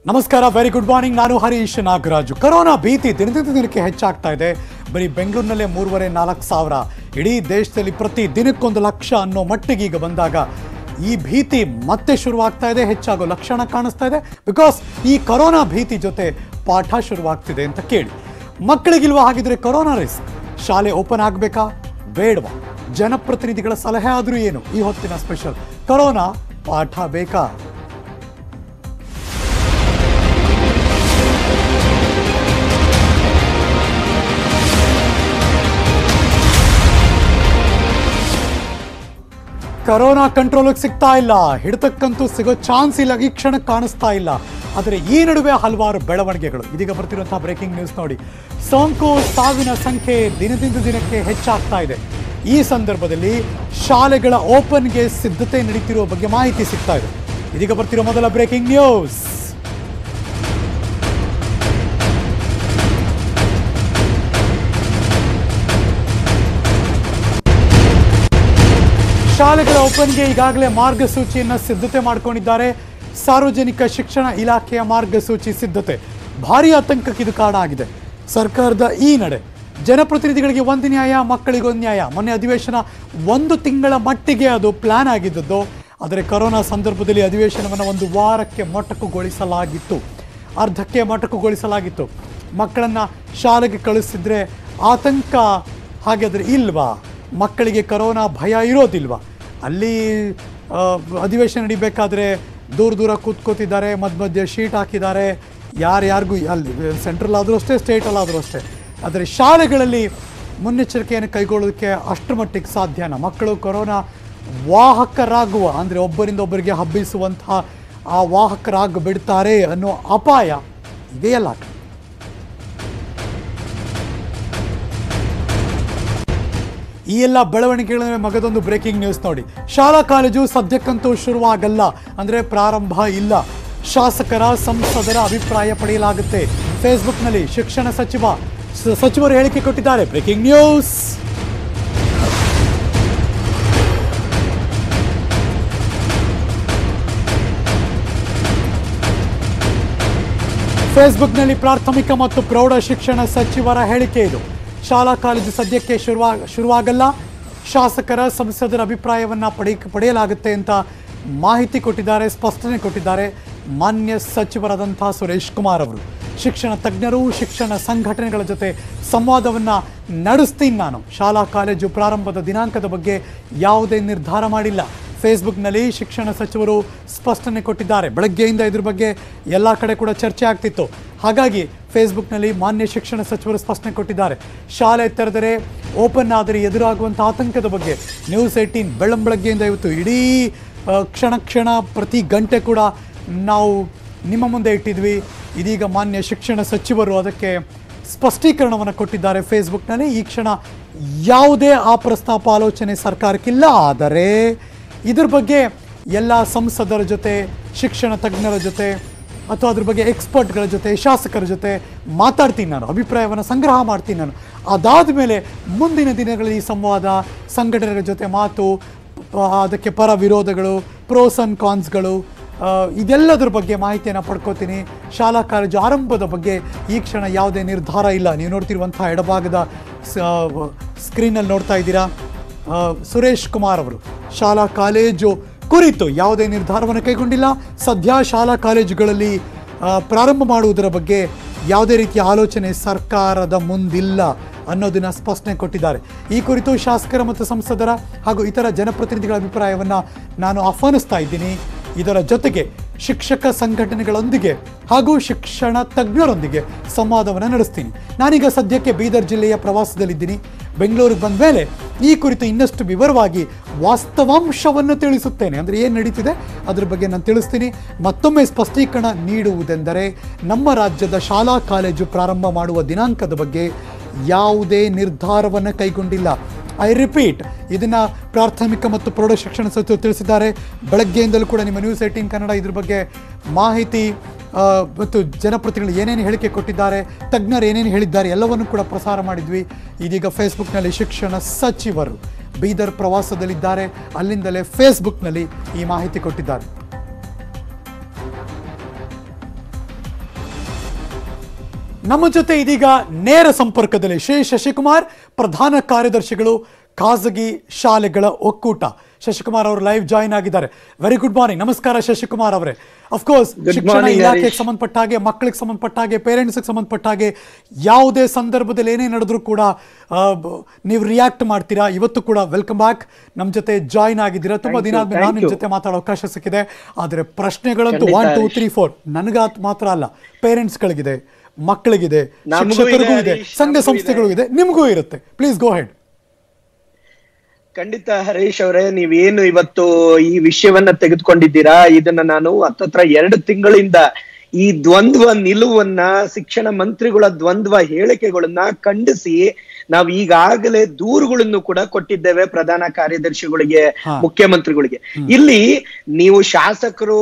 ನಮಸ್ಕಾರ very good morning ನಾನು Harish Nagaraju corona ಭೀತಿ ದಿನದಿಂದ ದಿನಕ್ಕೆ ಹೆಚ್ಚಾಗ್ತಾ ಇದೆ ಬರೀ ಬೆಂಗಳೂರಿನಲ್ಲೇ ಮೂರುವರೆ ನಾಲ್ಕು ಸಾವಿರ ಇಡೀ ದೇಶದಲ್ಲಿ ಪ್ರತಿ ದಿನಕ್ಕೊಂದು ಲಕ್ಷ ಅನ್ನೋ ಮಟ್ಟಿಗೆ ಈಗ ಬಂದಾಗ ಈ ಭೀತಿ ಮತ್ತೆ ಶುರುವಾಗ್ತಾ ಇದೆ ಹೆಚ್ಚಾಗೋ ಲಕ್ಷಣ ಕಾಣಿಸ್ತಾ ಇದೆ ಬಿಕಾಸ್ ಈ ಕರೋನಾ ಭೀತಿ ಜೊತೆ ಪಾಠ ಶುರುವಾಗ್ತಿದೆ ಅಂತ ಕೇಳಿ ಮಕ್ಕಳಿಗಿಲ್ವಾ ಹಾಗಿದ್ರೆ ಕರೋನಾ ರಿಸ್ಕ್ ಶಾಲೆ ಓಪನ್ ಆಗಬೇಕಾ ಬೇಡವಾ ಜನಪ್ರತಿನಿಧಿಗಳ ಸಲಹೆ ಆದರೂ ಏನು ಈ ಹೊತ್ತಿನ ಸ್ಪೆಷಲ್ ಕರೋನಾ ಪಾಠ ಬೇಕಾ ಕರೋನಾ ಕಂಟ್ರೋಲಿಗೆ ಸಿಗ್ತಾ ಇಲ್ಲ ಹಿಡಿತಕ್ಕಂತೂ ಸಿಗೋ ಚಾನ್ಸ್ ಇಲ್ಲ ಈ ಕ್ಷಣಕ್ಕೆ ಕಾಣಿಸ್ತಾ ಇಲ್ಲ ಆದರೆ ಈ ನಡುವೆ ಹಲವಾರು ಬೆಳವಣಿಗೆಗಳು ಇದೀಗ ಬರ್ತಿರುವಂತಹ ಬ್ರೇಕಿಂಗ್ ನ್ಯೂಸ್ ನೋಡಿ ಸೋಂಕು ಸಾವಿನ ಸಂಖ್ಯೆ ದಿನದಿಂದ ದಿನಕ್ಕೆ ಹೆಚ್ಚಾಗ್ತಾ ಇದೆ ಈ ಸಂದರ್ಭದಲ್ಲಿ ಶಾಲೆಗಳ ಓಪನ್ಗೆ ಸಿದ್ಧತೆ ನಡೀತಿರುವ ಬಗ್ಗೆ ಮಾಹಿತಿ ಸಿಗ್ತಾ ಇದೆ ಇದೀಗ ಬರ್ತಿರೋ ಮೊದಲ ಬ್ರೇಕಿಂಗ್ ನ್ಯೂಸ್ ಶಾಲೆಗಳ ಓಪನ್ಗೆ ಈಗಾಗಲೇ ಮಾರ್ಗಸೂಚಿಯನ್ನು ಸಿದ್ಧತೆ ಮಾಡಿಕೊಂಡಿದ್ದಾರೆ ಸಾರ್ವಜನಿಕ ಶಿಕ್ಷಣ ಇಲಾಖೆಯ ಮಾರ್ಗಸೂಚಿ ಸಿದ್ಧತೆ ಭಾರಿ ಆತಂಕಕ್ಕೆ ಇದು ಕಾರಣ ಆಗಿದೆ ಸರ್ಕಾರದ ಈ ನಡೆ ಜನಪ್ರತಿನಿಧಿಗಳಿಗೆ ಒಂದು ನ್ಯಾಯ ಮಕ್ಕಳಿಗೊಂದು ನ್ಯಾಯ ಮೊನ್ನೆ ಅಧಿವೇಶನ ಒಂದು ತಿಂಗಳ ಮಟ್ಟಿಗೆ ಅದು ಪ್ಲಾನ್ ಆಗಿದ್ದದ್ದು ಆದರೆ ಕರೋನಾ ಸಂದರ್ಭದಲ್ಲಿ ಅಧಿವೇಶನವನ್ನು ಒಂದು ವಾರಕ್ಕೆ ಮೊಟಕುಗೊಳಿಸಲಾಗಿತ್ತು ಅರ್ಧಕ್ಕೆ ಮೊಟಕುಗೊಳಿಸಲಾಗಿತ್ತು ಮಕ್ಕಳನ್ನು ಶಾಲೆಗೆ ಕಳಿಸಿದ್ರೆ ಆತಂಕ ಹಾಗಾದರೆ ಇಲ್ವಾ ಮಕ್ಕಳಿಗೆ ಕರೋನಾ ಭಯ ಇರೋದಿಲ್ವಾ ಅಲ್ಲಿ ಆ, ಅಧಿವೇಶನ ನಡಿಬೇಕಾದ್ರೆ ದೂರ ದೂರ ಕೂತ್ಕೋತಿದ್ದಾರೆ ಮಧ್ಯ ಮಧ್ಯೆ ಶೀಟ್ ಹಾಕಿದ್ದಾರೆ ಯಾರ್ಯಾರಿಗೂ ಅಲ್ಲಿ ಸೆಂಟ್ರಲ್ ಆದರೂ ಅಷ್ಟೇ ಸ್ಟೇಟಲ್ಲಾದರೂ ಅಷ್ಟೇ ಆದರೆ ಶಾಲೆಗಳಲ್ಲಿ ಮುನ್ನೆಚ್ಚರಿಕೆಯನ್ನು ಕೈಗೊಳ್ಳೋದಕ್ಕೆ ಅಷ್ಟರ ಮಟ್ಟಿಗೆ ಸಾಧ್ಯನಾ ಮಕ್ಕಳು ಕೊರೋನಾ ವಾಹಕರಾಗುವ ಅಂದರೆ ಒಬ್ಬರಿಂದ ಒಬ್ಬರಿಗೆ ಹಬ್ಬಿಸುವಂತಹ ಆ ವಾಹಕರಾಗಿ ಬಿಡ್ತಾರೆ ಅನ್ನೋ ಅಪಾಯ ಇದೆಯಲ್ಲ ಈ ಎಲ್ಲ ಬೆಳವಣಿಗೆಗಳ ಮಗದೊಂದು ಬ್ರೇಕಿಂಗ್ ನ್ಯೂಸ್ ನೋಡಿ ಶಾಲಾ ಕಾಲೇಜು ಸದ್ಯಕ್ಕಂತೂ ಶುರುವಾಗಲ್ಲ ಅಂದರೆ ಪ್ರಾರಂಭ ಇಲ್ಲ ಶಾಸಕರ ಸಂಸದರ ಅಭಿಪ್ರಾಯ ಪಡೆಯಲಾಗುತ್ತೆ ಫೇಸ್ಬುಕ್ನಲ್ಲಿ ಶಿಕ್ಷಣ ಸಚಿವ ಸ- ಸಚಿವರು ಹೇಳಿಕೆ ಕೊಟ್ಟಿದ್ದಾರೆ ಬ್ರೇಕಿಂಗ್ ನ್ಯೂಸ್ ಫೇಸ್ಬುಕ್ನಲ್ಲಿ ಪ್ರಾಥಮಿಕ ಮತ್ತು ಪ್ರೌಢ ಶಿಕ್ಷಣ ಸಚಿವರ ಹೇಳಿಕೆ ಇದು ಶಾಲಾ ಕಾಲೇಜು ಸದ್ಯಕ್ಕೆ ಶುರುವಾ ಶುರುವಾಗಲ್ಲ ಶಾಸಕರ ಸಂಸದರ ಅಭಿಪ್ರಾಯವನ್ನು ಪಡೆ ಪಡೆಯಲಾಗುತ್ತೆ ಅಂತ ಮಾಹಿತಿ ಕೊಟ್ಟಿದ್ದಾರೆ ಸ್ಪಷ್ಟನೆ ಕೊಟ್ಟಿದ್ದಾರೆ ಮಾನ್ಯ ಸಚಿವರಾದಂಥ ಸುರೇಶ್ ಕುಮಾರ್ ಅವರು ಶಿಕ್ಷಣ ತಜ್ಞರು ಶಿಕ್ಷಣ ಸಂಘಟನೆಗಳ ಜೊತೆ ಸಂವಾದವನ್ನು ನಡೆಸ್ತೀನಿ ನಾನು ಶಾಲಾ ಕಾಲೇಜು ಪ್ರಾರಂಭದ ದಿನಾಂಕದ ಬಗ್ಗೆ ಯಾವುದೇ ನಿರ್ಧಾರ ಮಾಡಿಲ್ಲ ಫೇಸ್ಬುಕ್ನಲ್ಲಿ ಶಿಕ್ಷಣ ಸಚಿವರು ಸ್ಪಷ್ಟನೆ ಕೊಟ್ಟಿದ್ದಾರೆ ಬೆಳಗ್ಗೆಯಿಂದ ಇದ್ರ ಬಗ್ಗೆ ಎಲ್ಲ ಕಡೆ ಕೂಡ ಚರ್ಚೆ ಆಗ್ತಿತ್ತು ಹಾಗಾಗಿ ಫೇಸ್ಬುಕ್ನಲ್ಲಿ ಮಾನ್ಯ ಶಿಕ್ಷಣ ಸಚಿವರು ಸ್ಪಷ್ಟನೆ ಕೊಟ್ಟಿದ್ದಾರೆ ಶಾಲೆ ತೆರೆದರೆ ಓಪನ್ ಆದರೆ ಎದುರಾಗುವಂಥ ಆತಂಕದ ಬಗ್ಗೆ ನ್ಯೂಸ್ ಏಯ್ಟೀನ್ ಬೆಳ್ಳಂಬೆಳಗ್ಗೆಯಿಂದ ಇವತ್ತು ಇಡೀ ಆ, ಕ್ಷಣ ಕ್ಷಣ ಪ್ರತಿ ಗಂಟೆ ಕೂಡ ನಾವು ನಿಮ್ಮ ಮುಂದೆ ಇಟ್ಟಿದ್ವಿ ಇದೀಗ ಮಾನ್ಯ ಶಿಕ್ಷಣ ಸಚಿವರು ಅದಕ್ಕೆ ಸ್ಪಷ್ಟೀಕರಣವನ್ನು ಕೊಟ್ಟಿದ್ದಾರೆ ಫೇಸ್ಬುಕ್ನಲ್ಲಿ ಈ ಕ್ಷಣ ಯಾವುದೇ ಆ ಪ್ರಸ್ತಾಪ ಆಲೋಚನೆ ಸರ್ಕಾರಕ್ಕಿಲ್ಲ ಆದರೆ ಇದ್ರ ಬಗ್ಗೆ ಎಲ್ಲ ಸಂಸದರ ಜೊತೆ ಶಿಕ್ಷಣ ತಜ್ಞರ ಜೊತೆ ಅಥವಾ ಅದ್ರ ಬಗ್ಗೆ ಎಕ್ಸ್ಪರ್ಟ್ಗಳ ಜೊತೆ ಶಾಸಕರ ಜೊತೆ ಮಾತಾಡ್ತೀನಿ ನಾನು ಅಭಿಪ್ರಾಯವನ್ನು ಸಂಗ್ರಹ ಮಾಡ್ತೀನಿ ನಾನು ಅದಾದ ಮೇಲೆ ಮುಂದಿನ ದಿನಗಳಲ್ಲಿ ಈ ಸಂವಾದ ಸಂಘಟನೆಗಳ ಜೊತೆ ಮಾತು ಪ- ಅದಕ್ಕೆ ಪರ ವಿರೋಧಗಳು ಪ್ರೋಸ್ ಆ್ಯಂಡ್ ಕಾನ್ಸ್ಗಳು ಆ, ಇದೆಲ್ಲದ್ರ ಬಗ್ಗೆ ಮಾಹಿತಿಯನ್ನು ಪಡ್ಕೋತೀನಿ ಶಾಲಾ ಕಾಲೇಜು ಆರಂಭದ ಬಗ್ಗೆ ಈ ಕ್ಷಣ ಯಾವುದೇ ನಿರ್ಧಾರ ಇಲ್ಲ ನೀವು ನೋಡ್ತಿರುವಂಥ ಎಡಭಾಗದ ಸ್ಕ್ರೀನಲ್ಲಿ ನೋಡ್ತಾ ಇದ್ದೀರಾ ಆ, ಸುರೇಶ್ ಕುಮಾರ್ ಅವರು ಶಾಲಾ ಕಾಲೇಜು ಕುರಿತು ಯಾವುದೇ ನಿರ್ಧಾರವನ್ನು ಕೈಗೊಂಡಿಲ್ಲ ಸದ್ಯ ಶಾಲಾ ಕಾಲೇಜುಗಳಲ್ಲಿ ಆ, ಪ್ರಾರಂಭ ಮಾಡುವುದರ ಬಗ್ಗೆ ಯಾವುದೇ ರೀತಿಯ ಆಲೋಚನೆ ಸರ್ಕಾರದ ಮುಂದಿಲ್ಲ ಅನ್ನೋದನ್ನ ಸ್ಪಷ್ಟನೆ ಕೊಟ್ಟಿದ್ದಾರೆ ಈ ಕುರಿತು ಶಾಸಕರ ಮತ್ತು ಸಂಸದರ ಹಾಗೂ ಇತರ ಜನಪ್ರತಿನಿಧಿಗಳ ಅಭಿಪ್ರಾಯವನ್ನು ನಾನು ಆಹ್ವಾನಿಸ್ತಾ ಇದ್ದೀನಿ ಇದರ ಜೊತೆಗೆ ಶಿಕ್ಷಕ ಸಂಘಟನೆಗಳೊಂದಿಗೆ ಹಾಗೂ ಶಿಕ್ಷಣ ತಜ್ಞರೊಂದಿಗೆ ಸಂವಾದವನ್ನು ನಡೆಸ್ತೀನಿ ನಾನೀಗ ಸದ್ಯಕ್ಕೆ ಬೀದರ್ ಜಿಲ್ಲೆಯ ಪ್ರವಾಸದಲ್ಲಿದ್ದೀನಿ ಬೆಂಗಳೂರಿಗೆ ಬಂದ ಮೇಲೆ ಈ ಕುರಿತು ಇನ್ನಷ್ಟು ವಿವರವಾಗಿ ವಾಸ್ತವಾಂಶವನ್ನು ತಿಳಿಸುತ್ತೇನೆ ಅಂದರೆ ಏನು ನಡೀತಿದೆ ಅದ್ರ ಬಗ್ಗೆ ನಾನು ತಿಳಿಸ್ತೀನಿ ಮತ್ತೊಮ್ಮೆ ಸ್ಪಷ್ಟೀಕರಣ ನೀಡುವುದೆಂದರೆ ನಮ್ಮ ರಾಜ್ಯದ ಶಾಲಾ ಕಾಲೇಜು ಪ್ರಾರಂಭ ಮಾಡುವ ದಿನಾಂಕದ ಬಗ್ಗೆ ಯಾವುದೇ ನಿರ್ಧಾರವನ್ನು ಕೈಗೊಂಡಿಲ್ಲ ಐ ರಿಪೀಟ್ ಇದನ್ನ ಪ್ರಾಥಮಿಕ ಮತ್ತು ಪ್ರೌಢ ಶಿಕ್ಷಣ ಸಚಿವರು ತಿಳಿಸಿದ್ದಾರೆ ಬೆಳಗ್ಗೆಯಿಂದಲೂ ಕೂಡ ನಿಮ್ಮ ನ್ಯೂಸ್ ಏಯ್ಟೀನ್ ಕನ್ನಡ ಇದ್ರ ಬಗ್ಗೆ ಮಾಹಿತಿ ಆ, ಮತ್ತು ಜನಪ್ರತಿನಿಧಿಗಳು ಏನೇನು ಹೇಳಿಕೆ ಕೊಟ್ಟಿದ್ದಾರೆ ತಜ್ಞರು ಏನೇನು ಹೇಳಿದ್ದಾರೆ ಎಲ್ಲವನ್ನು ಕೂಡ ಪ್ರಸಾರ ಮಾಡಿದ್ವಿ ಇದೀಗ ಫೇಸ್ಬುಕ್ನಲ್ಲಿ ಶಿಕ್ಷಣ ಸಚಿವರು ಬೀದರ್ ಪ್ರವಾಸದಲ್ಲಿದ್ದಾರೆ ಅಲ್ಲಿಂದಲೇ ಫೇಸ್ಬುಕ್ನಲ್ಲಿ ಈ ಮಾಹಿತಿ ಕೊಟ್ಟಿದ್ದಾರೆ ನಮ್ಮ ಜೊತೆ ಇದೀಗ ನೇರ ಸಂಪರ್ಕದಲ್ಲಿ ಶ್ರೀ ಶಶಿಕುಮಾರ್ ಪ್ರಧಾನ ಕಾರ್ಯದರ್ಶಿಗಳು ಖಾಸಗಿ ಶಾಲೆಗಳ ಒಕ್ಕೂಟ ಶಶಿಕುಮಾರ್ ಅವರು ಲೈವ್ ಜಾಯಿನ್ ಆಗಿದ್ದಾರೆ ವೆರಿ ಗುಡ್ ಮಾರ್ನಿಂಗ್ ನಮಸ್ಕಾರ ಶಶಿಕುಮಾರ್ ಅವರೇ ಅಫ್ಕೋರ್ಸ್ Good ಶಿಕ್ಷಣ morning, ಇಲಾಖೆಗೆ ಹರೀಶ್. ಸಂಬಂಧಪಟ್ಟ ಹಾಗೆ ಮಕ್ಕಳಿಗೆ ಸಂಬಂಧಪಟ್ಟ ಹಾಗೆ ಪೇರೆಂಟ್ಸ್ಗೆ ಸಂಬಂಧಪಟ್ಟ ಹಾಗೆ ಯಾವುದೇ ಸಂದರ್ಭದಲ್ಲಿ ಏನೇ ನಡೆದ್ರೂ ಕೂಡ ಆ, ಬ- ನೀವು ರಿಯಾಕ್ಟ್ ಮಾಡ್ತೀರಾ ಇವತ್ತು ಕೂಡ ವೆಲ್ಕಮ್ ಬ್ಯಾಕ್ ನಮ್ಮ ಜೊತೆ ಜಾಯಿನ್ ಆಗಿದ್ದೀರಾ ತುಂಬಾ Thank ದಿನ you, ಆದ್ಮೇಲೆ ನಾನು thank ನಿಮ್ಮ you. ಜೊತೆ ಮಾತಾಡೋ ಅವಕಾಶ ಸಿಕ್ಕಿದೆ ಆದರೆ ಪ್ರಶ್ನೆಗಳಂತೂ ಖಂಡಿತ, one two Harish. Three four ನನಗಾತ್ ಮಾತ್ರ ಅಲ್ಲ ಪೇರೆಂಟ್ಸ್ಗಳಿಗಿದೆ ಮಕ್ಕಳಿಗಿದೆ ನಮಗೂ ಶಿಕ್ಷಕರಿಗೂ ಇದೆ, ಇದೆ ಹರೀಶ್, ಸಂಘ ನಮಗೂ ಸಂಸ್ಥೆಗಳು ಇದೆ ನಿಮಗೂ ಇರುತ್ತೆ ಪ್ಲೀಸ್ ಗೋ ಹೆಡ್ ಖಂಡಿತ ಹರೀಶ್ ಅವರೇ ನೀವೇನು ಇವತ್ತು ಈ ವಿಷಯವನ್ನ ತೆಗೆದುಕೊಂಡಿದ್ದೀರಾ ಇದನ್ನ ನಾನು ಹತ್ತತ್ರ ಎರಡು ತಿಂಗಳಿಂದ ಈ ದ್ವಂದ್ವ ನಿಲುವನ್ನ ಶಿಕ್ಷಣ ಮಂತ್ರಿಗಳ ದ್ವಂದ್ವ ಹೇಳಿಕೆಗಳನ್ನ ಖಂಡಿಸಿ ನಾವು ಈಗಾಗಲೇ ದೂರುಗಳನ್ನು ಕೂಡ ಕೊಟ್ಟಿದ್ದೇವೆ ಪ್ರಧಾನ ಕಾರ್ಯದರ್ಶಿಗಳಿಗೆ ಹಾ. ಮುಖ್ಯಮಂತ್ರಿಗಳಿಗೆ ಇಲ್ಲಿ ನೀವು ಶಾಸಕರು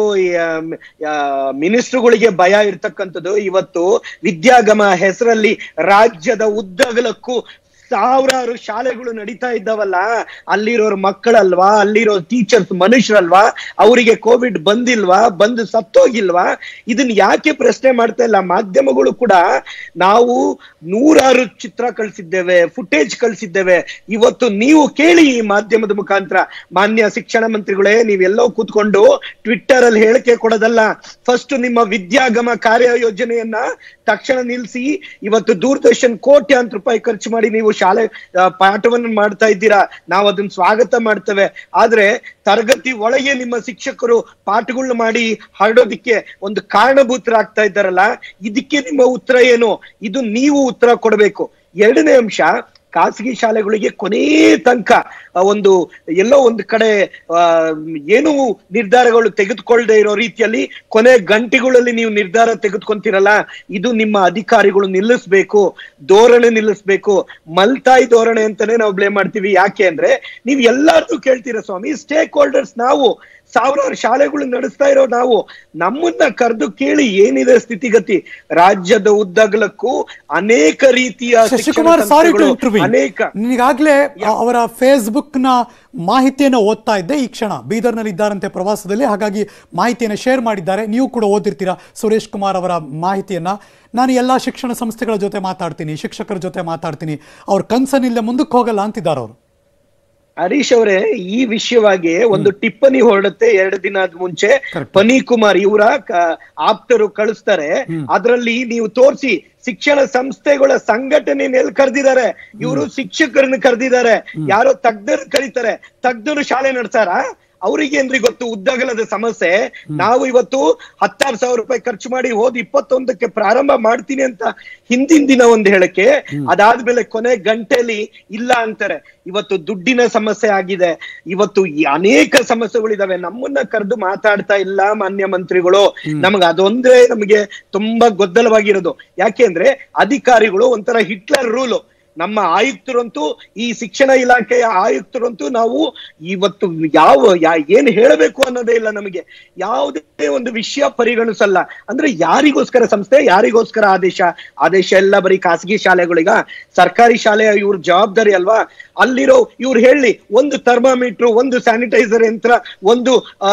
ಮಿನಿಸ್ಟ್ರುಗಳಿಗೆ ಭಯ ಇರ್ತಕ್ಕಂಥದ್ದು ಇವತ್ತು ವಿದ್ಯಾಗಮ ಹೆಸರಲ್ಲಿ ರಾಜ್ಯದ ಉದ್ದಗಲಕ್ಕೂ ಸಾವಿರಾರು ಶಾಲೆಗಳು ನಡೀತಾ ಇದ್ದಾವಲ್ಲ ಅಲ್ಲಿರೋರ್ ಮಕ್ಕಳಲ್ವಾ ಅಲ್ಲಿರೋ ಟೀಚರ್ಸ್ ಮನುಷ್ಯರಲ್ವಾ ಅವರಿಗೆ ಕೋವಿಡ್ ಬಂದಿಲ್ವಾ ಬಂದು ಸತ್ತೋಗಿಲ್ವಾ ಇದನ್ನ ಯಾಕೆ ಪ್ರಶ್ನೆ ಮಾಡ್ತಾ ಇಲ್ಲ ಮಾಧ್ಯಮಗಳು ಕೂಡ ನಾವು ನೂರಾರು ಚಿತ್ರ ಕಳಿಸಿದ್ದೇವೆ ಫುಟೇಜ್ ಕಳಿಸಿದ್ದೇವೆ ಇವತ್ತು ನೀವು ಕೇಳಿ ಈ ಮಾಧ್ಯಮದ ಮುಖಾಂತರ ಮಾನ್ಯ ಶಿಕ್ಷಣ ಮಂತ್ರಿಗಳೇ ನೀವೆಲ್ಲೋ ಕೂತ್ಕೊಂಡು ಟ್ವಿಟ್ಟರ್ ಅಲ್ಲಿ ಹೇಳಿಕೆ ಕೊಡೋದಲ್ಲ ಫಸ್ಟ್ ನಿಮ್ಮ ವಿದ್ಯಾಗಮ ಕಾರ್ಯ ಯೋಜನೆಯನ್ನ ತಕ್ಷಣ ನಿಲ್ಲಿಸಿ ಇವತ್ತು ದೂರದರ್ಶನ್ ಕೋಟ್ಯಾಂತರ ರೂಪಾಯಿ ಖರ್ಚು ಮಾಡಿ ನೀವು ಶಾಲೆ ಆ, ಪಾಠವನ್ನು ಮಾಡ್ತಾ ಇದ್ದೀರಾ ನಾವು ಅದನ್ನ ಸ್ವಾಗತ ಮಾಡ್ತೇವೆ ಆದ್ರೆ ತರಗತಿ ಒಳಗೆ ನಿಮ್ಮ ಶಿಕ್ಷಕರು ಪಾಠಗಳನ್ನ ಮಾಡಿ ಹರಡೋದಿಕ್ಕೆ ಒಂದು ಕಾರಣಭೂತರಾಗ್ತಾ ಇದ್ದಾರಲ್ಲ ಇದಕ್ಕೆ ನಿಮ್ಮ ಉತ್ತರ ಏನು ಇದು ನೀವು ಉತ್ತರ ಕೊಡಬೇಕು ಎರಡನೇ ಅಂಶ ಖಾಸಗಿ ಶಾಲೆಗಳಿಗೆ ಕೊನೇ ತನಕ ಆ, ಒಂದು ಎಲ್ಲೋ ಒಂದು ಕಡೆ ಆ, ಏನು ನಿರ್ಧಾರಗಳು ತೆಗೆದುಕೊಳ್ಳದೆ ಇರೋ ರೀತಿಯಲ್ಲಿ ಕೊನೆ ಗಂಟೆಗಳಲ್ಲಿ ನೀವು ನಿರ್ಧಾರ ತೆಗೆದುಕೊಂತೀರಲ್ಲ ಇದು ನಿಮ್ಮ ಅಧಿಕಾರಿಗಳು ನಿಲ್ಲಿಸ್ಬೇಕು ಧೋರಣೆ ನಿಲ್ಲಿಸ್ಬೇಕು ಮಲ್ತಾಯಿ ಧೋರಣೆ ಅಂತಾನೆ ನಾವು ಬ್ಲೇಮ್ ಮಾಡ್ತೀವಿ ಯಾಕೆ ಅಂದ್ರೆ ನೀವು ಎಲ್ಲಾರ್ದು ಕೇಳ್ತೀರಾ ಸ್ವಾಮಿ ಸ್ಟೇಕ್ ಹೋಲ್ಡರ್ಸ್ ನಾವು ಸಾವಿರಾರು ಶಾಲೆಗಳು ನಡೆಸ್ತಾ ಇರೋ ನಾವು ನಮ್ಮನ್ನ ಕರೆದು ಕೇಳಿ ಏನಿದೆ ಸ್ಥಿತಿಗತಿ ರಾಜ್ಯದ ಉದ್ದಗಲಕ್ಕೂ ಅನೇಕ ರೀತಿಯ ಶಿಕ್ಷಣ ಶಶಿಕುಮಾರ್ ಸಾರಿ ಟು ಸಂಸ್ಥೆಗಳು, ಇಂಟರ್ವ್ಯೂ ಅನೇಕ ನಿನಗಾಗ್ಲೇ ಅವರ ಫೇಸ್ಬುಕ್ ನ ಮಾಹಿತಿಯನ್ನು ಓದ್ತಾ ಇದ್ದೆ ಈ ಕ್ಷಣ ಬೀದರ್ನಲ್ಲಿ ಇದ್ದಾರಂತೆ ಪ್ರವಾಸದಲ್ಲಿ ಹಾಗಾಗಿ ಮಾಹಿತಿಯನ್ನು ಶೇರ್ ಮಾಡಿದ್ದಾರೆ ನೀವು ಕೂಡ ಓದಿರ್ತೀರಾ ಸುರೇಶ್ ಕುಮಾರ್ ಅವರ ಮಾಹಿತಿಯನ್ನ ನಾನು ಎಲ್ಲ ಶಿಕ್ಷಣ ಸಂಸ್ಥೆಗಳ ಜೊತೆ ಮಾತಾಡ್ತೀನಿ ಶಿಕ್ಷಕರ ಜೊತೆ ಮಾತಾಡ್ತೀನಿ ಅವ್ರ ಕನ್ಸನ್ ಮುಂದಕ್ಕೆ ಹೋಗಲ್ಲ ಅಂತಿದ್ದಾರೆ ಅವರು ಹರೀಶ್ ಅವರೇ ಈ ವಿಷಯವಾಗಿ ಒಂದು ಟಿಪ್ಪಣಿ ಹೊರಡುತ್ತೆ ಎರಡು ದಿನದ ಮುಂಚೆ Correct. ಪನಿ ಕುಮಾರ್ ಇವರ ಆಪ್ತರು ಕಳಿಸ್ತಾರೆ ಅದರಲ್ಲಿ ನೀವು ತೋರಿಸಿ ಶಿಕ್ಷಣ ಸಂಸ್ಥೆಗಳ ಸಂಘಟನೆಯಲ್ಲಿ ಕರೆದಿದ್ದಾರೆ ಇವರು ಶಿಕ್ಷಕರನ್ನ ಕರೆದಿದ್ದಾರೆ ಯಾರೋ ತಜ್ಞರು ಕರೀತಾರೆ ತಜ್ಞರು ಶಾಲೆ ನಡೆಸಾರ ಅವ್ರಿಗೇನ್ರಿ ಗೊತ್ತು ಉದ್ದಗಲದ ಸಮಸ್ಯೆ ನಾವು ಇವತ್ತು ಹತ್ತಾರು ಸಾವಿರ ರೂಪಾಯಿ ಖರ್ಚು ಮಾಡಿ ಹೋದ್ ಇಪ್ಪತ್ತೊಂದಕ್ಕೆ ಪ್ರಾರಂಭ ಮಾಡ್ತೀನಿ ಅಂತ ಹಿಂದಿನ ದಿನ ಒಂದು ಹೇಳಕ್ಕೆ ಅದಾದ್ಮೇಲೆ ಕೊನೆ ಗಂಟೆಲಿ ಇಲ್ಲ ಅಂತಾರೆ ಇವತ್ತು ದುಡ್ಡಿನ ಸಮಸ್ಯೆ ಆಗಿದೆ ಇವತ್ತು ಈ ಅನೇಕ ಸಮಸ್ಯೆಗಳಿದಾವೆ ನಮ್ಮನ್ನ ಕರೆದು ಮಾತಾಡ್ತಾ ಇಲ್ಲ ಮಾನ್ಯ ಮಂತ್ರಿಗಳು ನಮಗೆ ಅದೊಂದೇ ನಮಗೆ ತುಂಬಾ ಗೊಂದಲವಾಗಿರೋದು ಯಾಕೆಂದ್ರೆ ಅಧಿಕಾರಿಗಳು ಒಂಥರ ಹಿಟ್ಲರ್ ರೂಲು ನಮ್ಮ ಆಯುಕ್ತರಂತೂ ಈ ಶಿಕ್ಷಣ ಇಲಾಖೆಯ ಆಯುಕ್ತರಂತೂ ನಾವು ಇವತ್ತು ಯಾವ ಯಾ- ಏನ್ ಹೇಳಬೇಕು ಅನ್ನೋದೇ ಇಲ್ಲ ನಮಗೆ ಯಾವುದೇ ಒಂದು ವಿಷಯ ಪರಿಗಣಿಸಲ್ಲ ಅಂದ್ರೆ ಯಾರಿಗೋಸ್ಕರ ಸಂಸ್ಥೆ ಯಾರಿಗೋಸ್ಕರ ಆದೇಶ ಆದೇಶ ಎಲ್ಲ ಬರೀ ಖಾಸಗಿ ಶಾಲೆಗಳಿಗ ಸರ್ಕಾರಿ ಶಾಲೆಯ ಇವ್ರ ಜವಾಬ್ದಾರಿ ಅಲ್ವಾ ಅಲ್ಲಿರೋ ಇವ್ರು ಹೇಳಿ ಒಂದು ಥರ್ಮಾಮೀಟರ್ ಒಂದು ಸ್ಯಾನಿಟೈಸರ್ ಯಂತ್ರ ಒಂದು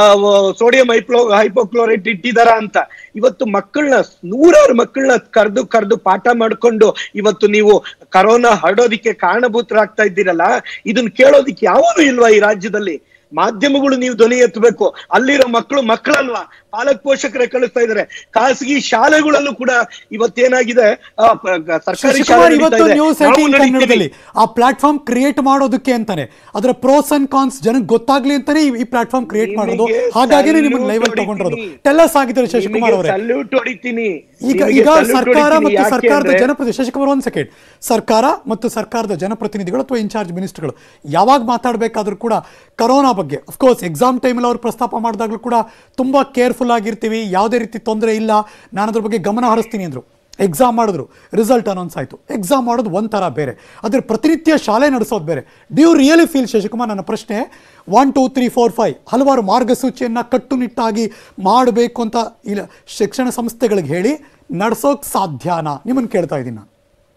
ಸೋಡಿಯಂ ಹೈಪ್ಲೋ ಹೈಪೋಕ್ಲೋರೈಟ್ ಇಟ್ಟಿದಾರ ಅಂತ ಇವತ್ತು ಮಕ್ಕಳನ್ನ ನೂರಾರು ಮಕ್ಕಳನ್ನ ಕರೆದು ಕರೆದು ಪಾಠ ಮಾಡ್ಕೊಂಡು ಇವತ್ತು ನೀವು ಕರೋನಾ ಹರಡೋದಿಕ್ಕೆ ಕಾರಣಭೂತರಾಗ್ತಾ ಇದ್ದೀರಲ್ಲ ಇದನ್ನ ಕೇಳೋದಿಕ್ಕೆ ಯಾವನು ಇಲ್ವಾ ಈ ರಾಜ್ಯದಲ್ಲಿ ಮಾಧ್ಯಮಗಳು ನೀವು ಧ್ವನಿ ಎತ್ತಬೇಕು ಅಲ್ಲಿರೋ ಮಕ್ಕಳು ಮಕ್ಕಳಲ್ವಾ ಪಾಲಕ್ ಪೋಷಕರೇ ಕಳಿಸ್ತಾ ಇದಾರೆ ಖಾಸಗಿ ಶಾಲೆಗಳಲ್ಲೂ ಕೂಡ ಇವತ್ತೇನಾಗಿದೆ ಆ, ಪ- ಗ- ಸರ್ಕಾರಿ ಶಶಿಕುಮಾರ್ ಶಾಲೆ ನಡೀತಾ ಇವತ್ತು ಇದೆ. ನ್ಯೂಸ್ ನಾವು ಏಟೀನ್ ನಡೀತೀವಿ. ಕನ್ನಡದಲ್ಲಿ ಆ ಪ್ಲಾಟ್ಫಾರ್ಮ್ ಕ್ರಿಯೇಟ್ ಮಾಡೋದಕ್ಕೆ ಅಂತಾನೆ ಅದರ ಪ್ರೋಸ್ ಅಂಡ್ ಕಾನ್ಸ್ ಜನಕ್ಕೆ ಗೊತ್ತಾಗ್ಲಿ ಅಂತಾನೆ ಈ- ಈ ಪ್ಲಾಟ್ಫಾರ್ಮ್ ಕ್ರಿಯೇಟ್ ಮಾಡೋದು ನಿಮಗೆ ಹಾಗಾಗಿನೇ ನಿಮಗೆ salute ಲೈವ್ ಅಲ್ಲಿ ತಗೊಂಡಿರೋದು ಹೊಡಿತೀನಿ. ಟೆಲ್ಲಸ್ ಆಗಿದ್ದಾರೆ ಶಶಿಕುಮಾರ್ ಅವರೇ ಸಲ್ಯೂಟ್ ಹೊಡಿತೀನಿ ಈಗ ನಿಮಗೆ ಈಗ salute ಸರ್ಕಾರ ಹೊಡಿತೀನಿ. ಮತ್ತು ಯಾಕೆ ಸರ್ಕಾರದ ಅಂದ್ರೆ- ಜನಪ್ರತಿನಿಧಿ ಶಶಿಕುಮಾರ್ ಒಂದ್ ಸೆಕೆಂಡ್ ಸರ್ಕಾರ ಮತ್ತು ಸರ್ಕಾರದ ಜನಪ್ರತಿನಿಧಿಗಳು ಅಥವಾ ಇನ್ಚಾರ್ಜ್ ಮಿನಿಸ್ಟರ್ಗಳು ಯಾವಾಗ ಮಾತಾಡಬೇಕಾದ್ರೂ ಕೂಡ ಕರೋನಾ ಬಗ್ಗೆ ಅಫ್ಕೋರ್ಸ್ ಎಕ್ಸಾಮ್ ಟೈಮಲ್ಲಿ ಅವ್ರು ಪ್ರಸ್ತಾಪ ಮಾಡಿದಾಗಲೂ ಕೂಡ ತುಂಬಾ ಕೇರ್ಫುಲ್ ಆಗಿರ್ತೀವಿ ಯಾವುದೇ ರೀತಿ ತೊಂದರೆ ಇಲ್ಲ ನಾನು ಅದ್ರ ಬಗ್ಗೆ ಗಮನ ಹರಿಸ್ತೀನಿ ಅಂದ್ರು ಎಕ್ಸಾಮ್ ಮಾಡಿದ್ರು ರಿಸಲ್ಟ್ ಅನೌನ್ಸ್ ಆಯಿತು ಎಕ್ಸಾಮ್ ಮಾಡೋದು ಒಂಥರ ಬೇರೆ ಅದ್ರ ಪ್ರತಿನಿತ್ಯ ಶಾಲೆ ನಡೆಸೋದು ಬೇರೆ ಡ್ಯೂ ರಿಯಲಿ ಫೀಲ್ ಶಶಿಕುಮಾರ್ ನನ್ನ ಪ್ರಶ್ನೆ one two three four five ಹಲವಾರು ಮಾರ್ಗಸೂಚಿಯನ್ನು ಕಟ್ಟುನಿಟ್ಟಾಗಿ ಮಾಡಬೇಕು ಅಂತ ಇಲ್ಲ ಶಿಕ್ಷಣ ಸಂಸ್ಥೆಗಳಿಗೆ ಹೇಳಿ ನಡ್ಸೋಕ್ ಸಾಧ್ಯನಾ ನಿಮ್ಮನ್ನು ಕೇಳ್ತಾ ಇದ್ದೀನಿ ನಾನು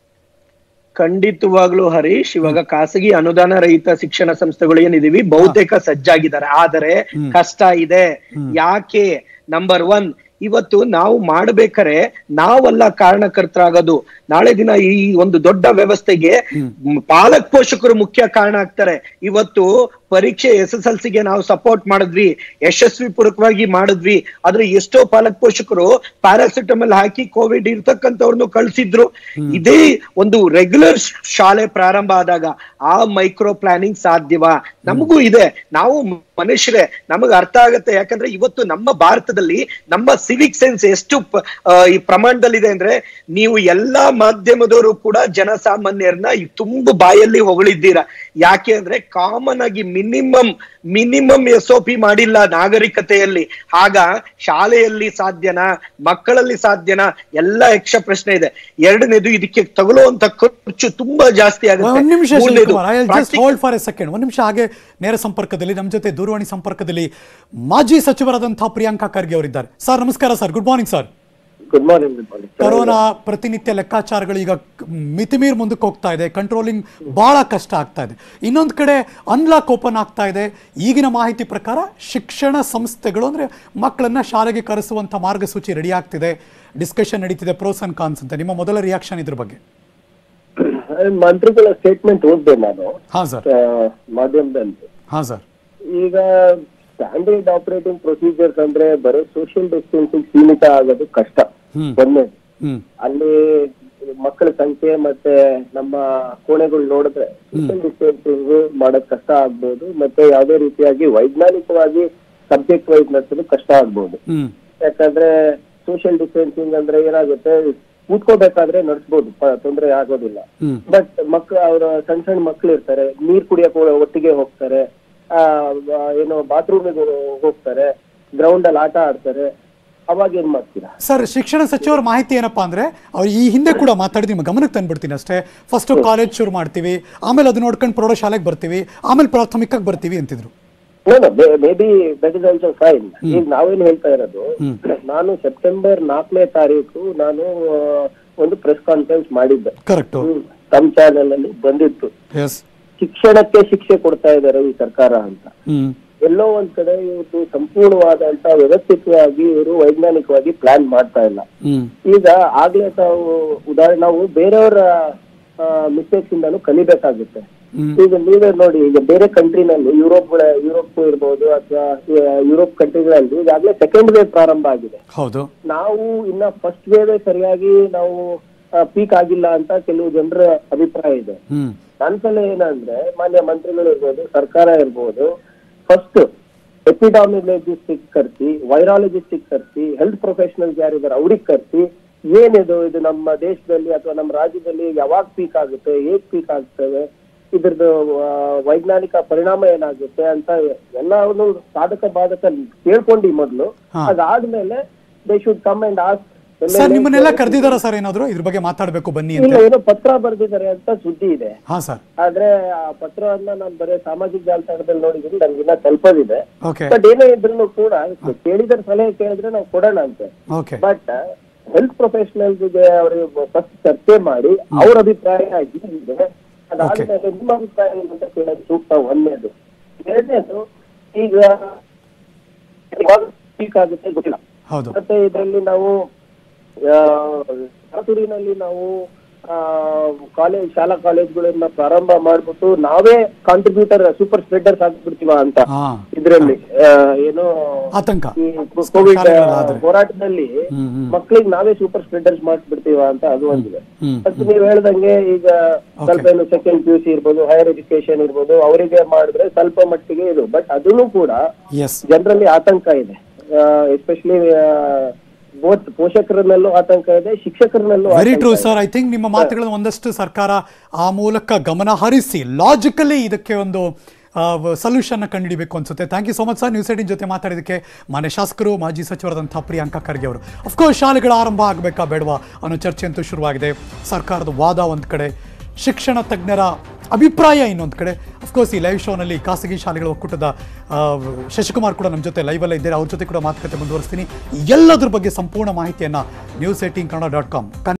ಖಂಡಿತವಾಗ್ಲೂ ಹರೀಶ್ ಇವಾಗ ಖಾಸಗಿ ಅನುದಾನ ರಹಿತ ಶಿಕ್ಷಣ ಸಂಸ್ಥೆಗಳು ಏನಿದೀವಿ ಬಹುತೇಕ ಸಜ್ಜಾಗಿದ್ದಾರೆ ಆದರೆ ಕಷ್ಟ ಇದೆ ಯಾಕೆ ನಂಬರ್ ಒನ್ ಇವತ್ತು ನಾವು ಮಾಡ್ಬೇಕಾರೆ ನಾವಲ್ಲ ಕಾರಣಕರ್ತರಾಗೋದು ನಾಳೆ ದಿನ ಈ ಒಂದು ದೊಡ್ಡ ವ್ಯವಸ್ಥೆಗೆ ಮ್, ಪಾಲಕ್ ಪೋಷಕರು ಮುಖ್ಯ ಕಾರಣ ಆಗ್ತಾರೆ ಇವತ್ತು ಪರೀಕ್ಷೆ ಎಸ್ ಎಸ್ ಎಲ್ ಸಿಗೆ ನಾವು ಸಪೋರ್ಟ್ ಮಾಡಿದ್ವಿ ಯಶಸ್ವಿ ಪೂರ್ವಕವಾಗಿ ಮಾಡಿದ್ವಿ ಆದ್ರೆ ಎಷ್ಟೋ ಪಾಲಕ್ ಪೋಷಕರು ಪ್ಯಾರಾಸಿಟಮಲ್ ಹಾಕಿ ಕೋವಿಡ್ ಇರ್ತಕ್ಕಂಥವ್ರನ್ನು ಕಳ್ಸಿದ್ರು ಇದೇ ಒಂದು ರೆಗ್ಯುಲರ್ ಶಾಲೆ ಪ್ರಾರಂಭ ಆದಾಗ ಆ ಮೈಕ್ರೋ ಪ್ಲಾನಿಂಗ್ ಸಾಧ್ಯವಾ ನಮಗೂ ಇದೆ ನಾವು ಮನುಷ್ಯರೇ ನಮಗ್ ಅರ್ಥ ಆಗತ್ತೆ ಯಾಕಂದ್ರೆ ಇವತ್ತು ನಮ್ಮ ಭಾರತದಲ್ಲಿ ನಮ್ಮ ಸಿವಿಕ್ ಸೆನ್ಸ್ ಎಷ್ಟು ಪ- ಆ, ಈ ಪ್ರಮಾಣದಲ್ಲಿದೆ ಅಂದ್ರೆ ನೀವು ಎಲ್ಲಾ ಮಾಧ್ಯಮದವರು ಕೂಡ ಜನಸಾಮಾನ್ಯರನ್ನ ಈ ತುಂಬ ಬಾಯಲ್ಲಿ ಹೊಗಳಿದ್ದೀರಾ ಯಾಕೆ ಅಂದ್ರೆ ಕಾಮನ್ ಆಗಿ minimum minimum S O P ಮಾಡಿಲ್ಲ ನಾಗರಿಕತೆಯಲ್ಲಿ ಆಗ ಶಾಲೆಯಲ್ಲಿ ಸಾಧ್ಯನಾ ಮಕ್ಕಳಲ್ಲಿ ಸಾಧ್ಯನಾ ಎಲ್ಲ ಯಕ್ಷ ಪ್ರಶ್ನೆ ಇದೆ ಎರಡನೇದು ಇದಕ್ಕೆ ತಗುಲುವಂತ ಖರ್ಚು ತುಂಬಾ ಜಾಸ್ತಿ ಆಗುತ್ತೆ ಒಂದ್ ನಿಮಿಷ ಮೂರನೇದು, Shivakumar I just practical- hold for a second ಒಂದ್ ನಿಮಿಷ ಹಾಗೆ ನೇರ ಸಂಪರ್ಕದಲ್ಲಿ ನಮ್ಮ ಜೊತೆ ದೂರವಾಣಿ ಸಂಪರ್ಕದಲ್ಲಿ ಮಾಜಿ ಸಚಿವರಾದಂತಹ ಪ್ರಿಯಾಂಕಾ ಖರ್ಗೆ ಅವರಿದ್ದಾರೆ ಸರ್ ನಮಸ್ಕಾರ sir good morning sir good morning good morning corona ಪ್ರತಿನಿತ್ಯ ಲೆಕ್ಕಾಚಾರಗಳು ಈಗ ಮಿತಿಮೀರ್ ಮುಂದಕ್ಕೆ ಹೋಗ್ತಾ ಇದೆ ಕಂಟ್ರೋಲಿಂಗ್ ಬಹಳ ಕಷ್ಟ ಆಗ್ತಾ ಇದೆ ಇನ್ನೊಂದು ಕಡೆ ಅನ್ಲಾಕ್ ಓಪನ್ ಆಗ್ತಾ ಇದೆ ಈಗಿನ ಮಾಹಿತಿ ಪ್ರಕಾರ ಶಿಕ್ಷಣ ಸಂಸ್ಥೆಗಳು ಅಂದ್ರೆ ಮಕ್ಕಳನ್ನ ಶಾಲೆಗೆ ಕರೆಸುವಂತ ಮಾರ್ಗಸೂಚಿ ರೆಡಿ ಆಗ್ತಿದೆ ಡಿಸ್ಕಷನ್ ನಡೀತಿದೆ ಪ್ರೋಸ್ ಅಂಡ್ ಕಾನ್ಸ್ ಅಂತ ನಿಮ್ಮ ಮೊದಲ ರಿಯಾಕ್ಷನ್ ಇದ್ರ ಬಗ್ಗೆ ಮಂತ್ರಿಗಳ ಸ್ಟೇಟ್ಮೆಂಟ್ ಓದ್ದೆ ನಾನು ಹಾ ಸರ್ ಆ, ಮಾಧ್ಯಮದಲ್ಲಿ ಹಾ ಸರ್ ಈಗ ಸ್ಟ್ಯಾಂಡರ್ಡ್ ಆಪರೇಟಿಂಗ್ ಪ್ರೊಸೀಜರ್ಸ್ ಅಂದ್ರೆ ಬರೀ ಸೋಷಿಯಲ್ ಡಿಸ್ಟೆನ್ಸಿಂಗ್ ಸೀಮಿತ ಆಗೋದು ಕಷ್ಟ ಹ್ಮ್. ಒಂದನೇದು ಹ್ಮ್ ಅಲ್ಲಿ ಮಕ್ಕಳ ಸಂಖ್ಯೆ ಮತ್ತೆ ನಮ್ಮ ಕೋಣೆಗಳು ನೋಡಿದ್ರೆ ಸೋಷಿಯಲ್ ಡಿಸ್ಟೆನ್ಸಿಂಗ್ ಮಾಡೋದ್ ಕಷ್ಟ ಆಗ್ಬೋದು ಮತ್ತೆ ಯಾವುದೇ ರೀತಿಯಾಗಿ ವೈಜ್ಞಾನಿಕವಾಗಿ ಸಬ್ಜೆಕ್ಟ್ ವೈಸ್ ನಡೆಸೋದು ಕಷ್ಟ ಆಗ್ಬೋದು ಹ್ಮ್ ಯಾಕಂದ್ರೆ ಸೋಷಿಯಲ್ ಡಿಸ್ಟೆನ್ಸಿಂಗ್ ಅಂದ್ರೆ ಏನಾಗುತ್ತೆ ಕೂತ್ಕೋಬೇಕಾದ್ರೆ ನಡೆಸ್ಬೋದು ತೊಂದರೆ ಆಗೋದಿಲ್ಲ ಹ್ಮ್ ಬಟ್ ಮಕ್ಳು ಅವ್ರ ಸಣ್ಣ ಸಣ್ಣ ಮಕ್ಳು ಇರ್ತಾರೆ ನೀರ್ ಕುಡಿಯಕ್ ಹೋ- ಒಟ್ಟಿಗೆ ಹೋಗ್ತಾರೆ ಆ ಆ, ಏನು ಬಾತ್ರೂಮಿಗೆ ಹೋಗ್ತಾರೆ ಗ್ರೌಂಡ್ ಅಲ್ಲಿ ಆಟ ಆಡ್ತಾರೆ ಅವಾಗ ಏನ್ ಮಾಡ್ತೀರಾ ಸರ್ ಶಿಕ್ಷಣ ಸಚಿವರ ಮಾಹಿತಿ ಏನಪ್ಪಾ ಅಂದ್ರೆ ಅವ್ರು ಈ ಹಿಂದೆ ಕೂಡ ಮಾತಾಡಿದ ನಿಮ್ಮ ಗಮನಕ್ಕೆ ತಂದ್ಬಿಡ್ತೀನಿ ಅಷ್ಟೇ ಫಸ್ಟ್ ಕಾಲೇಜ್ ಶುರು ಮಾಡ್ತೀವಿ ಆಮೇಲೆ ಅದು ನೋಡ್ಕೊಂಡು ಪ್ರೌಢಶಾಲೆಗೆ ಬರ್ತೀವಿ ಆಮೇಲೆ ಪ್ರಾಥಮಿಕಕ್ಕೆ ಬರ್ತೀವಿ ಅಂತಿದ್ರು maybe that is also fine ಈಗ ನಾವೇನ್ ಹೇಳ್ತಾ ಇರೋದು ನಾನು ಸೆಪ್ಟೆಂಬರ್ ನಾಲ್ಕನೇ ತಾರೀಕು ನಾನು ಆ, ಒಂದು ಪ್ರೆಸ್ ಕಾನ್ಫರೆನ್ಸ್ ಮಾಡಿದ್ದೆ ಕರೆಕ್ಟು ಹ್ಮ್. ತಮ್ಮ ಚಾನೆಲ್ ಅಲ್ಲಿ ಬಂದಿತ್ತು ಎಸ್ ಶಿಕ್ಷಣಕ್ಕೆ ಶಿಕ್ಷೆ ಕೊಡ್ತಾ ಇದ್ದಾರೆ ಈ ಸರ್ಕಾರ ಅಂತ ಹ್ಮ್ ಎಲ್ಲೋ ಒಂದ್ ಕಡೆ ಇವತ್ತು ಸಂಪೂರ್ಣವಾದಂತ ವ್ಯವಸ್ಥಿತವಾಗಿ ಇವರು ವೈಜ್ಞಾನಿಕವಾಗಿ ಪ್ಲಾನ್ ಮಾಡ್ತಾ ಇಲ್ಲ ಹ್ಮ್ ಈಗ ಆಗ್ಲೇ ತಾವು ಉದಾಹರಣೆ ನಾವು ಬೇರೆಯವರ ಮಿಸ್ಟೇಕ್ಸ್ ಇಂದಾನು ಕಲಿಬೇಕಾಗುತ್ತೆ ಹ್ಮ್. ಈಗ ನೀವೇ ನೋಡಿ ಈಗ ಬೇರೆ ಕಂಟ್ರಿನಲ್ಲಿ ಯುರೋಪ್ ಯುರೋಪ್ ಇರ್ಬೋದು ಅಥವಾ ಯುರೋಪ್ ಕಂಟ್ರಿಗಳಲ್ಲಿ ಈಗಾಗಲೇ ಸೆಕೆಂಡ್ ವೇವ್ ಪ್ರಾರಂಭ ಆಗಿದೆ ಹೌದು ನಾವು ಇನ್ನ ಫಸ್ಟ್ ವೇವ್ ಸರಿಯಾಗಿ ನಾವು ಪೀಕ್ ಆಗಿಲ್ಲ ಅಂತ ಕೆಲವು ಜನರ ಅಭಿಪ್ರಾಯ ಇದೆ ಹ್ಮ್ ನನ್ನ ಸಲಹೆ ಏನಂದ್ರೆ ಮಾನ್ಯ ಮಂತ್ರಿಗಳು ಇರ್ಬೋದು ಸರ್ಕಾರ ಇರ್ಬೋದು ಫಸ್ಟ್ ಎಪಿಡಾಮಿಲಜಿಸ್ಟಿಕ್ ಕರ್ಸಿ ವೈರಾಲಜಿಸ್ಟಿಕ್ ಕರ್ಸಿ ಹೆಲ್ತ್ ಪ್ರೊಫೆಷನಲ್ಸ್ ಯಾರಿದ್ದಾರೆ ಅವ್ರಿಗೆ ಕರ್ಸಿ ಏನಿದು ಇದು ನಮ್ಮ ದೇಶದಲ್ಲಿ ಅಥವಾ ನಮ್ಮ ರಾಜ್ಯದಲ್ಲಿ ಯಾವಾಗ ಪೀಕ್ ಆಗುತ್ತೆ ಹೇಗ್ ಪೀಕ್ ಆಗ್ತವೆ ಇದ್ರದ್ದು ಆ, ವೈಜ್ಞಾನಿಕ ಪರಿಣಾಮ ಏನಾಗುತ್ತೆ ಅಂತ ಎಲ್ಲವನ್ನು ಸಾಧಕ ಬಾಧಕ ಕೇಳ್ಕೊಂಡು ಮೊದಲು ಹಾ. ಅದಾದ್ಮೇಲೆ they should come and ask sir ನಿಮ್ಮನ್ನೆಲ್ಲ ಕರೆದಿದಾರ ಸರ್ ಏನಾದ್ರು ಇದ್ರ ಬಗ್ಗೆ ಮಾತಾಡ್ಬೇಕು ಬನ್ನಿ ಅಂತ ಇಲ್ಲ ಏನೋ ಪತ್ರ ಬರೆದಿದ್ದಾರೆ ಅಂತ ಸುದ್ದಿ ಇದೆ ಹಾ ಸರ್ ಆದ್ರೆ ಆ ಪತ್ರವನ್ನ ನಾನು ಬರೀ ಸಾಮಾಜಿಕ ಜಾಲತಾಣದಲ್ಲಿ ನೋಡಿದ್ರೆ ನನ್ಗಿನ್ನ ತಲುಪೋದಿದೆ ಓಕೆ ಬಟ್ ಏನೇ ಇದ್ರು ಕೂಡ ಕೇಳಿದ್ರೆ ಸಲಹೆ ಕೇಳಿದ್ರೆ ನಾವು ಕೊಡೋಣ ಅಂತೆ ಓಕೆ ಬಟ್ ಹೆಲ್ತ್ ಪ್ರೊಫೆಷನಲ್ಸ್ ಗೆ ಅವರಿಗೆ ಫಸ್ಟ್ ಚರ್ಚೆ ಮಾಡಿ ಅವ್ರ ಅಭಿಪ್ರಾಯ ಹೀಗಿದೆ ಅದಾದ್ಮೇಲೆ ನಿಮ್ಮ ಅಭಿಪ್ರಾಯ ಏನು ಅಂತ ಕೇಳೋದು ಸೂಕ್ತ ಒಂದನೇದು ಎರಡನೇದು ಈಗ ಯಾವಾಗ ಪೀಕ್ ಆಗುತ್ತೆ ಗೊತ್ತಿಲ್ಲ ಹೌದು ಮತ್ತೆ ಇದರಲ್ಲಿ ನಾವು ಆ, ಚಾತುರಿನಲ್ಲಿ ನಾವು ಕಾಲೇಜ್ ಶಾಲಾ ಕಾಲೇಜ್ಗಳನ್ನ ಪ್ರಾರಂಭ ಮಾಡ್ಬಿಟ್ಟು ನಾವೇ ಕಾಂಟ್ರಿಬ್ಯೂಟರ್ ಸೂಪರ್ ಸ್ಪ್ರೆಡರ್ಸ್ ಆಗ್ಬಿಡ್ತೀವ ಅಂತ ಹಾ ಇದ್ರಲ್ಲಿ ಆ, ಏನು ಆತಂಕ ಈ ಕೋವಿಡ್ ಶಾಲೆಗಳಾದ್ರೆ. ಹೋರಾಟದಲ್ಲಿ ಹ್ಮ್ ಹ್ಮ್ ಮಕ್ಳಿಗೆ ನಾವೇ ಸೂಪರ್ ಸ್ಪ್ರೆಡರ್ಸ್ ಮಾಡ್ಬಿಡ್ತೀವ ಅಂತ ಅದು ಒಂದಿದೆ ಹ್ಮ್ ಮತ್ತೆ ನೀವು ಹೇಳ್ದಂಗೆ ಈಗ ಸ್ವಲ್ಪ ಏನು ಸೆಕೆಂಡ್ ಪಿ ಯು ಸಿ ಇರ್ಬೋದು ಹೈಯರ್ ಎಜುಕೇಶನ್ ಇರ್ಬೋದು ಅವರಿಗೆ ಮಾಡಿದ್ರೆ ಸ್ವಲ್ಪ ಮಟ್ಟಿಗೆ ಇದು ಬಟ್ ಅದನ್ನು ಕೂಡ ಎಸ್ ಜನರಲ್ಲಿ ಆತಂಕ ಇದೆ ಎಸ್ಪೆಷಲಿ ಬೋತ್ ಪೋಷಕರಲ್ಲೂ ಆತಂಕ ಇದೆ ಶಿಕ್ಷಕರಲ್ಲೂ ವೆರಿ ಆತಂಕ ಟ್ರೂ ಇದೆ. ಸರ್ ಐ ಥಿಂಕ್ ನಿಮ್ಮ ಮಾತುಗಳನ್ನು ಒಂದಷ್ಟು ಸರ್ಕಾರ ಆ ಮೂಲಕ ಗಮನ ಹರಿಸಿ ಲಾಜಿಕಲಿ ಇದಕ್ಕೆ ಒಂದು ಸೊಲ್ಯೂಷನ್ ಕಂಡುಹಿಡಿಬೇಕು ಅನ್ಸುತ್ತೆ thank you so much sir news eighteen ಜೊತೆ ಮಾತಾಡಿದಕ್ಕೆ ಮಾನ್ಯ ಶಾಸಕರು ಮಾಜಿ ಸಚಿವರಾದಂಥ ಪ್ರಿಯಾಂಕಾ ಖರ್ಗೆ ಅವರು ಅಫ್ಕೋರ್ಸ್ ಶಾಲೆಗಳ ಆರಂಭ ಆಗಬೇಕಾ ಬೇಡವಾ ಅನ್ನೋ ಚರ್ಚೆ ಅಂತೂ ಶುರುವಾಗಿದೆ ಸರ್ಕಾರದ ವಾದ ಒಂದು ಕಡೆ ಶಿಕ್ಷಣ ತಜ್ಞರ ಅಭಿಪ್ರಾಯ ಇನ್ನೊಂದು ಕಡೆ ಅಫ್ಕೋರ್ಸ್ ಈ ಲೈವ್ ಶೋನಲ್ಲಿ ಖಾಸಗಿ ಶಾಲೆಗಳ ಒಕ್ಕೂಟದ ಆ, ಶಶಿಕುಮಾರ್ ಕೂಡ ನಮ್ಮ ಜೊತೆ ಲೈವಲ್ಲೇ ಇದ್ದಾರೆ ಅವ್ರ ಜೊತೆ ಕೂಡ ಮಾತುಕತೆ ಮುಂದುವರಿಸ್ತೀನಿ ಎಲ್ಲದ್ರ ಬಗ್ಗೆ ಸಂಪೂರ್ಣ ಮಾಹಿತಿಯನ್ನು news eighteen Kannada dot com